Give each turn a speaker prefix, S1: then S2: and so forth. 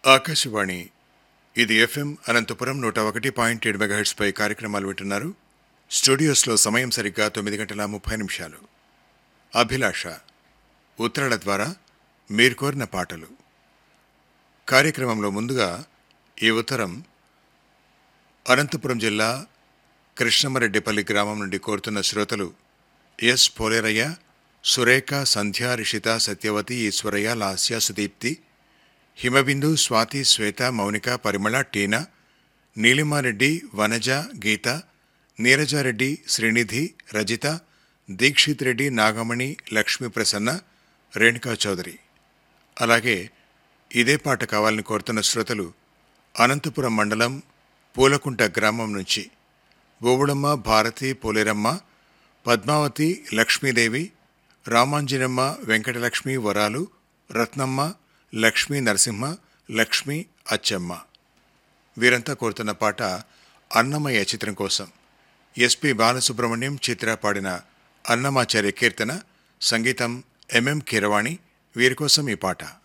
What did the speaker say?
S1: ఆకాశవాణి ఇది ఎఫ్ఎం అనంతపురం నూట ఒకటి పాయింట్ ఏడు మెగాహెట్స్పై కార్యక్రమాలు వింటున్నారు స్టూడియోస్లో సమయం సరిగ్గా తొమ్మిది గంటల ముప్పై నిమిషాలు అభిలాష ఉత్తరాల ద్వారా మీరు కోరిన పాటలు కార్యక్రమంలో ముందుగా ఈ ఉత్తరం అనంతపురం జిల్లా కృష్ణమరెడ్డిపల్లి గ్రామం నుండి కోరుతున్న శ్రోతలు ఎస్ పోలేరయ్య సురేఖ సంధ్య రిషిత సత్యవతి ఈశ్వరయ్య లాస్య సుదీప్తి హిమబిందు స్వాతి శ్వేత మౌనిక పరిమళ టీనా నీలిమారెడ్డి వనజ గీత నీరజారెడ్డి శ్రీనిధి రజిత దీక్షిత్ రెడ్డి నాగమణి లక్ష్మీ ప్రసన్న రేణుకా చౌదరి అలాగే ఇదే పాట కావాలని కోరుతున్న శ్రోతలు అనంతపురం మండలం పూలకుంట గ్రామం నుంచి బోవుడమ్మ భారతి పోలేరమ్మ పద్మావతి లక్ష్మీదేవి రామాంజనమ్మ వెంకటలక్ష్మి వరాలు రత్నమ్మ లక్ష్మీ నరసింహ లక్ష్మి అచ్చమ్మ వీరంతా కోరుతున్న పాట అన్నమయ్య చిత్రం కోసం ఎస్పి బాలసుబ్రహ్మణ్యం చిత్ర పాడిన అన్నమాచార్య కీర్తన సంగీతం ఎంఎం కీరవాణి వీరి కోసం ఈ పాట